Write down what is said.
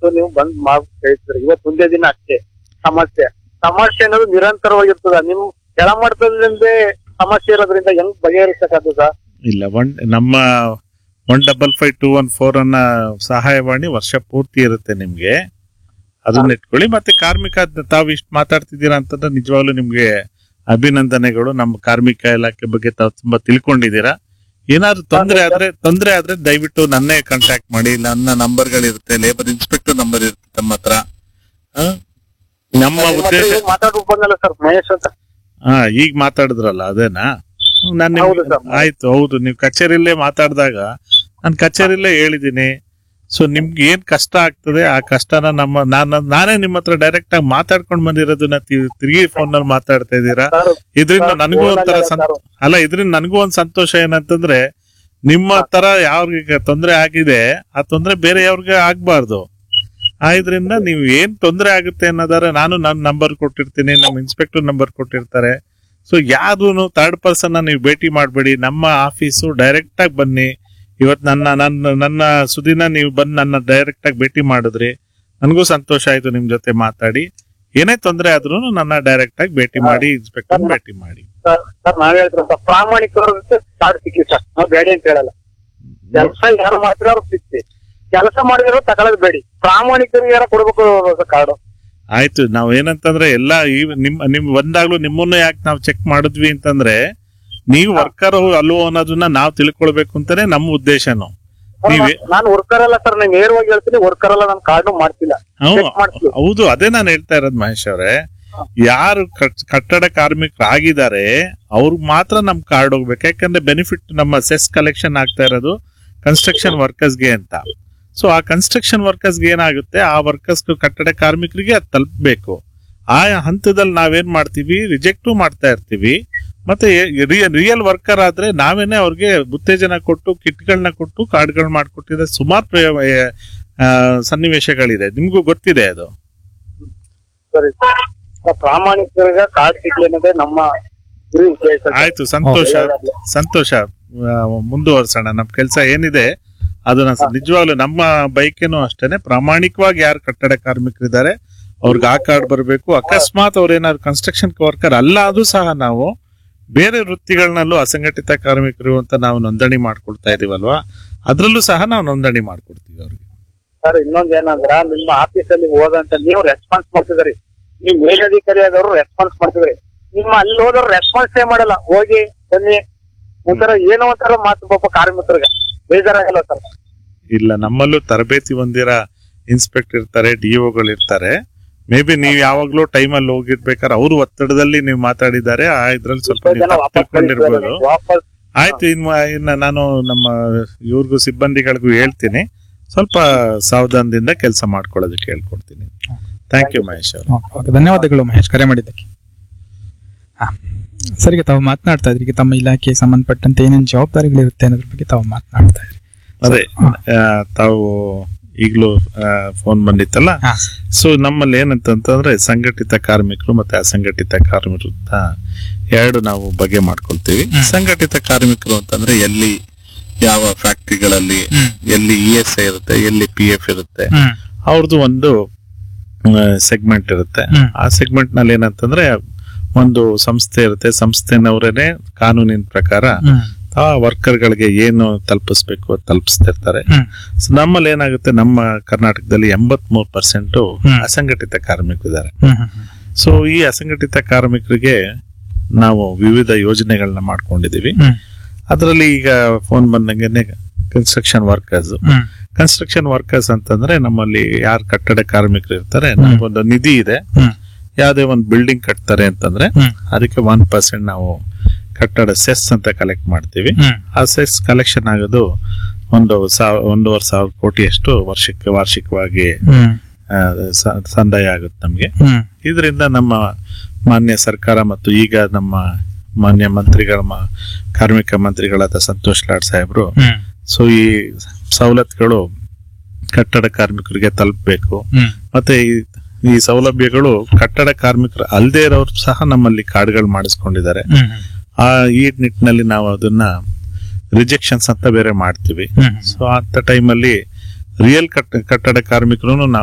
ಇವತ್ತು ನೀವು ಬಂದ್ ಮಾಡ್ ಹೇಳ್ತೀರಿ ಇವತ್ತು ಒಂದೇ ದಿನ ಅಷ್ಟೇ ಸಮಸ್ಯೆ ಸಮಸ್ಯೆ ಅನ್ನೋದು ನಿರಂತರವಾಗಿರ್ತದ ನಿಮ್ ಕೆಳಮಟ್ಟದಿಂದ ಸಮಸ್ಯೆ ಇರೋದ್ರಿಂದ ಹೆಂಗ್ ಬಗೆಹರಿಸಕ್ಕಾಗ್ತದ ಸರ್ ಇಲ್ಲ ಒನ್ ನಮ್ಮ one double five two one four ಅನ್ನ ಸಹಾಯವಾಣಿ ವರ್ಷ ಪೂರ್ತಿ ಇರುತ್ತೆ ನಿಮ್ಗೆ ಅದನ್ನ ಇಟ್ಕೊಳ್ಳಿ ಮತ್ತೆ ಕಾರ್ಮಿಕ ಅದ್ ತಾವು ಇಷ್ಟು ಮಾತಾಡ್ತಿದ್ದೀರಾ ಅಂತಂದ್ರೆ ನಿಜವಾಗ್ಲೂ ನಿಮ್ಗೆ ಅಭಿನಂದನೆಗಳು ನಮ್ಮ ಕಾರ್ಮಿಕ ಇಲಾಖೆ ಬಗ್ಗೆ ತಾವು ತುಂಬಾ ತಿಳ್ಕೊಂಡಿದ್ದೀರಾ ಏನಾದ್ರು ತೊಂದರೆ ಆದ್ರೆ ತೊಂದರೆ ಆದ್ರೆ ದಯವಿಟ್ಟು ನನ್ನೇ ಕಾಂಟ್ಯಾಕ್ಟ್ ಮಾಡಿ ನನ್ನ ನಂಬರ್ಗಳಿರುತ್ತೆ ಲೇಬರ್ ಇನ್ಸ್ಪೆಕ್ಟರ್ ನಂಬರ್ ಇರುತ್ತೆ ತಮ್ಮ ಹತ್ರ ಆ? ನಮ್ಮ ಉದ್ದೇಶ ಮಾತಾಡ್ಬಿಟ್ಟು ಬಂದಲ್ಲ ಸರ್ ಮಹೇಶ್ ಅಂತ ಹಾ ಈಗ ಮಾತಾಡಿದ್ರಲ್ಲ ಅದೇನಾ ನಾನು ಹೌದು sir. ಆಯ್ತು ಹೌದು ನೀವು ಕಚೇರಿಯಲ್ಲೇ ಮಾತಾಡಿದಾಗ ನಾನು ಕಚೇರಿಯಲ್ಲೇ ಹೇಳಿದ್ದೀನಿ ಸೊ ನಿಮ್ಗೆ ಏನ್ ಕಷ್ಟ ಆಗ್ತದೆ ಆ ಕಷ್ಟನ ನಮ್ಮ ನಾನು ನಾನೇ ನಿಮ್ಮ ಹತ್ರ ಡೈರೆಕ್ಟ್ ಆಗಿ ಮಾತಾಡ್ಕೊಂಡ್ ಬಂದಿರೋದನ್ನ ತಿ- ತಿರುಗಿ ಫೋನ್ ನಲ್ಲಿ ಮಾತಾಡ್ತಾ ಇದ್ದೀರಾ ಸರ್ ಇದರಿಂದ ಸರ್, ನನಗೂ ಒಂಥರ ಫೋನಲ್ಲೇ ಸಂತ ಸರ್. ಅಲ್ಲ ಇದರಿಂದ ನನಗೂ ಒಂದ್ ಸಂತೋಷ ಏನಂತಂದ್ರೆ ನಿಮ್ಮ ತರ ಯಾವ್ರಿಗೆ ತೊಂದರೆ ಆಗಿದೆ ಆ ತೊಂದರೆ ಬೇರೆ ಯಾವ್ರಿಗೆ ಆಗ್ಬಾರ್ದು ಆ ಇದ್ರಿಂದ ನೀವು ಏನ್ ತೊಂದರೆ ಆಗುತ್ತೆ ಅನ್ನೋದಾದ್ರೆ ನಾನು ನನ್ನ ನಂಬರ್ ಕೊಟ್ಟಿರ್ತೀನಿ ನಮ್ಮ ಇನ್ಸ್ಪೆಕ್ಟರ್ ನಂಬರ್ ಕೊಟ್ಟಿರ್ತಾರೆ ಸೊ ಯಾರು ಥರ್ಡ್ ಪರ್ಸನ್ ನೀವು ಭೇಟಿ ಮಾಡಬೇಡಿ ನಮ್ಮ ಆಫೀಸು ಡೈರೆಕ್ಟ್ ಆಗಿ ಬನ್ನಿ ಇವತ್ತು ನನ್ನ ನನ್ನ ನನ್ನ ಸುದಿನ ನೀವು ಬಂದು ನನ್ನ ಡೈರೆಕ್ಟ್ ಆಗಿ ಭೇಟಿ ಮಾಡಿದ್ರಿ ನನಗೂ ಸಂತೋಷ ಆಯ್ತು ನಿಮ್ ಜೊತೆ ಮಾತಾಡಿ ಏನೇ ತೊಂದರೆ ಆದ್ರೂ ನನ್ನ ಡೈರೆಕ್ಟ್ ಆಗಿ ಭೇಟಿ ಮಾಡಿ ಇನ್ಸ್ಪೆಕ್ಟರ್ ಭೇಟಿ ಮಾಡಿ ಸರ್ ಸರ್ ನಾವ್ ಹೇಳ್ತೀವಿ ಸರ್ ಪ್ರಾಮಾಣಿಕರು ಕಾರ್ಡ್ ಸಿಕ್ಕಿ ಸರ್ ನಾವ್ ಬೇಡ ಅಂತ ಹೇಳಲ್ಲ ಕೆಲಸ ಯಾರು ಮಾಡ್ತೀರ ಅವ್ರು ಸಿಕ್ತಿ ಕೆಲಸ ಮಾಡಿದ್ರು ತಗೊಳ್ಳೋದು ಬೇಡಿ ಪ್ರಾಮಾಣಿಕರಿಗೆ ಯಾರ ಕೊಡ್ಬೇಕು ಕಾರ್ಡು ಆಯ್ತು ನಾವ್ ಏನಂತಂದ್ರೆ ಎಲ್ಲ ಈ ನಿಮ್ ನಿಮ್ ಬಂದಾಗ್ಲೂ ನಿಮ್ಮನ್ನು ಯಾಕೆ ನಾವು ಚೆಕ್ ಮಾಡಿದ್ವಿ ಅಂತಂದ್ರೆ ನೀವು ವರ್ಕರ್ ಅಲ್ವೋ ಅನ್ನೋದನ್ನ ನಾವು ತಿಳ್ಕೊಳ್ಬೇಕು ಅಂತಾನೆ ನಮ್ಮ ಉದ್ದೇಶನು ನೀವೇ ನಾನು ವರ್ಕರ್ ಅಲ್ಲ ಸರ್ ನಾನು ನೇರವಾಗಿ ಹೇಳ್ತೀನಿ ವರ್ಕರ್ ಅಲ್ಲ ನಾನು ಕಾರ್ಡು ಮಾಡ್ತಿಲ್ಲ ಹೌದು ಚೆಕ್ ಮಾಡ್ತೀವಿ ಹೌದು ಅದೇ ನಾನು ಹೇಳ್ತಾ ಇರೋದು ಮಹೇಶ್ ಅವರೇ ಯಾರು ಕಟ್- ಕಟ್ಟಡ ಕಾರ್ಮಿಕರಾಗಿದ್ದಾರೆ ಅವ್ರಿಗೆ ಮಾತ್ರ ನಮ್ ಕಾರ್ಡ್ ಹೋಗ್ಬೇಕು ಯಾಕಂದ್ರೆ ಬೆನಿಫಿಟ್ ನಮ್ಮ ಸೆಸ್ ಕಲೆಕ್ಷನ್ ಆಗ್ತಾ ಇರೋದು ಕನ್ಸ್ಟ್ರಕ್ಷನ್ ವರ್ಕರ್ಸ್ಗೆ ಅಂತ ಸೊ ಆ ಕನ್ಸ್ಟ್ರಕ್ಷನ್ ವರ್ಕರ್ಸ್ಗೆ ಏನಾಗುತ್ತೆ ಆ ವರ್ಕರ್ಸ್ ಕಟ್ಟಡ ಕಾರ್ಮಿಕರಿಗೆ ಅದು ತಲುಪಬೇಕು ಆ ಹಂತದಲ್ಲಿ ನಾವೇನ್ ಮಾಡ್ತೀವಿ ರಿಜೆಕ್ಟು ಮಾಡ್ತಾ ಇರ್ತೀವಿ ಮತ್ತೆ ರಿಯಲ್ ವರ್ಕರ್ ಆದ್ರೆ ನಾವೇನೆ ಅವ್ರಿಗೆ ಉತ್ತೇಜನ ಕೊಟ್ಟು ಕಿಟ್ಗಳನ್ನ ಕೊಟ್ಟು ಕಾರ್ಡ್ಗಳನ್ನ ಮಾಡ್ಕೊಟ್ಟಿದ್ರೆ ಸುಮಾರು ಪ್ರಯ- ಆ, ಸನ್ನಿವೇಶಗಳಿದೆ ನಿಮ್ಗೂ ಗೊತ್ತಿದೆ ಅದು ಸರಿ ಸರ್ ಪ್ರಾಮಾಣಿಕರಿಗೆ ಕಾರ್ಡ್ ಸಿಗ್ಲಿ ಅನ್ನೋದೇ ನಮ್ಮ ಗುರಿ ಉದ್ದೇಶ ಸರ್. ಆಯ್ತು ಸಂತೋಷ ಒಳ್ಳೆದಾಗ್ಲಿ. ಸಂತೋಷ ಆ, ಮುಂದುವರ್ಸೋಣ ನಮ್ ಕೆಲಸ ಏನಿದೆ ಅದನ್ನ ಸ- ನಿಜವಾಗ್ಲೂ ನಮ್ಮ ಬೈಕೇನು ಅಷ್ಟೇನೆ ಪ್ರಾಮಾಣಿಕವಾಗಿ ಯಾರು ಕಟ್ಟಡ ಕಾರ್ಮಿಕರಿದ್ದಾರೆ ಅವ್ರಿಗೆ ಆ ಕಾರ್ಡ್ ಬರಬೇಕು ಅಕಸ್ಮಾತ್ ಅವ್ರೇನಾದ್ರು ಕನ್ಸ್ಟ್ರಕ್ಷನ್ ವರ್ಕರ್ ಅಲ್ಲ ಅದು ಸಹ ನಾವು ಬೇರೆ ವೃತ್ತಿಗಳನ್ನಲ್ಲೂ ಅಸಂಘಟಿತ ಕಾರ್ಮಿಕರು ಅಂತ ನಾವು ನೋಂದಣಿ ಮಾಡ್ಕೊಳ್ತಾ ಇದೀವಲ್ವಾ ಅದ್ರಲ್ಲೂ ಸಹ ನಾವು ನೋಂದಣಿ ಮಾಡ್ಕೊಡ್ತೀವಿ ಅವ್ರಿಗೆ ಸರ್ ಇನ್ನೊಂದ್ ಏನಂದ್ರ ನಿಮ್ಮ ಆಫೀಸ್ ಅಲ್ಲಿ ಹೋದಂತ ನೀವು ರೆಸ್ಪಾನ್ಸ್ ಮಾಡ್ತಿದ್ರಿ ನೀವು ಮೇಲಧಿಕಾರಿ ಆದವರು ರೆಸ್ಪಾನ್ಸ್ ಮಾಡ್ತಿದ್ರಿ ನಿಮ್ಮ ಅಲ್ಲಿ ಹೋದವ್ರು ರೆಸ್ಪಾನ್ಸೇ ಮಾಡಲ್ಲ ಹೋಗಿ ಬನ್ನಿ ಒಂಥರ ಏನೋ ಒಂಥರ ಮಾತು ಪಾಪ ಕಾರ್ಮಿಕರಿಗೆ ಬೇಜಾರಾಗಲ್ಲ ಸರ್ ಇಲ್ಲ ನಮ್ಮಲ್ಲೂ ತರಬೇತಿ ಹೊಂದಿರೋ ಇನ್ಸ್ಪೆಕ್ಟರ್ ಇರ್ತಾರೆ ಡಿಒಗಳು ಇರ್ತಾರೆ ಮೇ ಬಿ ನೀವು ಯಾವಾಗ್ಲೂ ಟೈಮಲ್ಲಿ ಹೋಗಿರ್ಬೇಕಾದ್ರೆ ಅವ್ರ ಒತ್ತಡದಲ್ಲಿ ನೀವು ಮಾತಾಡಿದ್ದಾರೆ ಆ ಇದ್ರಲ್ಲಿ ಸ್ವಲ್ಪ ಎಷ್ಟೋ ನೀವು ಜನ ತಪ್ಪು ವಾಪಸ್ ತಿಳ್ಕೊಂಡಿರ್ಬೋದು ಕಳಿಸ್ತಾರೆ. ವಾಪಸ್ ಆಯ್ತು ಇನ್ನು ಇನ್ನ ನಾನು ನಮ್ಮ ಇವ್ರಿಗೂ ಸಿಬ್ಬಂದಿಗಳಿಗೂ ಹೇಳ್ತೀನಿ ಸ್ವಲ್ಪ ಸಾವಧಾನದಿಂದ ಕೆಲಸ ಮಾಡ್ಕೊಳ್ಳೋದಕ್ಕೆ ಹೇಳ್ಕೊಡ್ತೀನಿ ಥ್ಯಾಂಕ್ ಯು ಮಹೇಶ್ ಅವರು ಓಕೆ, ಓಕೆ. ಧನ್ಯವಾದಗಳು ಮಹೇಶ್ ಕರೆ ಮಾಡಿದ್ದಕ್ಕೆ ಹಾ ಸರಿಗೆ ತಾವು ಮಾತನಾಡ್ತಾ ಇದ್ರಿ ಈಗ ತಮ್ಮ ಇಲಾಖೆಗೆ ಸಂಬಂಧಪಟ್ಟಂತೆ ಏನೇನು ಜವಾಬ್ದಾರಿಗಳಿರುತ್ತೆ ಅನ್ನೋದ್ರ ಬಗ್ಗೆ ತಾವು ಮಾತನಾಡ್ತಾ ಇದ್ರಿ ಅದೇ ಆ, ತಾವು ಈಗಲೂ ಫೋನ್ ಬಂದಿತ್ತಲ್ಲ ಹಾ ಸೊ ನಮ್ಮಲ್ಲಿ ಏನಂತಂತಂದ್ರೆ ಸಂಘಟಿತ ಕಾರ್ಮಿಕರು ಮತ್ತೆ ಅಸಂಘಟಿತ ಕಾರ್ಮಿಕರು ಅಂತ ಎರಡು ನಾವು ಬಗೆ ಮಾಡ್ಕೊಳ್ತೀವಿ ಹ್ಮ್. ಸಂಘಟಿತ ಕಾರ್ಮಿಕರು ಅಂತಂದ್ರೆ ಎಲ್ಲಿ ಯಾವ ಫ್ಯಾಕ್ಟ್ರಿಗಳಲ್ಲಿ ಹ್ಮ್. ಎಲ್ಲಿ ಇ ಎಸ್ ಐ ಇರುತ್ತೆ ಎಲ್ಲಿ ಪಿ ಎಫ್ ಇರುತ್ತೆ ಹ್ಮ್ ಅವ್ರದ್ದು ಒಂದು ಸೆಗ್ಮೆಂಟ್ ಇರುತ್ತೆ ಹ್ಮ್. ಆ ಸೆಗ್ಮೆಂಟ್ ನಲ್ಲಿ ಏನಂತಂದ್ರೆ ಒಂದು ಸಂಸ್ಥೆ ಇರುತ್ತೆ ಸಂಸ್ಥೆನವರೇನೆ ಕಾನೂನಿನ ಪ್ರಕಾರ ಹ್ಮ್ ಆ ವರ್ಕರ್ ಗಳಿಗೆ ಏನು ತಲುಪಿಸ್ಬೇಕು ಅದ್ ತಲುಪಿಸ್ತಿರ್ತಾರೆ ಹ್ಮ್. ಸೊ ನಮ್ಮಲ್ಲಿ ಏನಾಗುತ್ತೆ ನಮ್ಮ ಕರ್ನಾಟಕದಲ್ಲಿ ಎಂಬತ್ ಮೂರು ಪರ್ಸೆಂಟ್ ಹ್ಮ್. ಅಸಂಘಟಿತ ಕಾರ್ಮಿಕರಿದ್ದಾರೆ ಹ್ಮ್ ಹ್ಮ್ ಹ್ಮ್ ಸೊ ಈ ಅಸಂಘಟಿತ ಕಾರ್ಮಿಕರಿಗೆ ನಾವು ವಿವಿಧ ಯೋಜನೆಗಳನ್ನ ಮಾಡ್ಕೊಂಡಿದೀವಿ ಹ್ಮ್. ಅದರಲ್ಲಿ ಈಗ ಫೋನ್ ಬಂದಂಗೆನೆ ಕನ್ಸ್ಟ್ರಕ್ಷನ್ ವರ್ಕರ್ಸ್ ಹ್ಮ್ ಕನ್ಸ್ಟ್ರಕ್ಷನ್ ವರ್ಕರ್ಸ್ ಅಂತಂದ್ರೆ ನಮ್ಮಲ್ಲಿ ಯಾರು ಕಟ್ಟಡ ಕಾರ್ಮಿಕರು ಇರ್ತಾರೆ ಹ್ಮ್. ನಮಗೊಂದು ನಿಧಿ ಇದೆ ಹ್ಮ್. ಯಾವುದೇ ಒಂದು ಬಿಲ್ಡಿಂಗ್ ಕಟ್ತಾರೆ ಅಂತಂದ್ರೆ ಹ್ಮ್. ಅದಕ್ಕೆ ಒನ್ ಪರ್ಸೆಂಟ್ ನಾವು ಕಟ್ಟಡ ಸೆಸ್ ಅಂತ ಕಲೆಕ್ಟ್ ಮಾಡ್ತೀವಿ ಹ್ಮ್ ಆ ಸೆಸ್ ಕಲೆಕ್ಷನ್ ಆಗೋದು ಒಂದು ಸಾವ್ ಒಂದೂವರೆ ಸಾವಿರ ಕೋಟಿಯಷ್ಟು ವರ್ಷಕ್ಕೆ ವಾರ್ಷಿಕವಾಗಿ ಹ್ಮ್ ಆ, ಸ- ಸಂದಾಯ ಆಗುತ್ತೆ ನಮಗೆ ಹ್ಮ್ ಇದರಿಂದ ನಮ್ಮ ಮಾನ್ಯ ಸರ್ಕಾರ ಮತ್ತು ಈಗ ನಮ್ಮ ಮಾನ್ಯ ಮಂತ್ರಿಗಳ ಮ- ಕಾರ್ಮಿಕ ಮಂತ್ರಿಗಳಾದ ಸಂತೋಷ್ ಲಾಡ್ ಸಾಹೇಬರು ಹ್ಮ್ ಸೊ ಈ ಸವಲತ್ತುಗಳು ಕಟ್ಟಡ ಕಾರ್ಮಿಕರಿಗೆ ತಲುಪಬೇಕು ಹ್ಮ್ ಮತ್ತೆ ಈ ಈ ಸೌಲಭ್ಯಗಳು ಕಟ್ಟಡ ಕಾರ್ಮಿಕರು ಅಲ್ಲದೆ ಇರೋರು ಸಹ ನಮ್ಮಲ್ಲಿ ಕಾರ್ಡ್ಗಳು ಮಾಡಿಸ್ಕೊಂಡಿದ್ದಾರೆ ಹ್ಮ್ ಆ ಈ ನಿಟ್ಟಿನಲ್ಲಿ ನಾವು ಅದನ್ನ ರಿಜೆಕ್ಷನ್ಸ್ ಅಂತ ಬೇರೆ ಮಾಡ್ತೀವಿ ಹ್ಮ್ ಸೊ ಅಂತ ಟೈಮಲ್ಲಿ ರಿಯಲ್ ಕಟ್ಟಡ ಕಾರ್ಮಿಕರು ನಾವು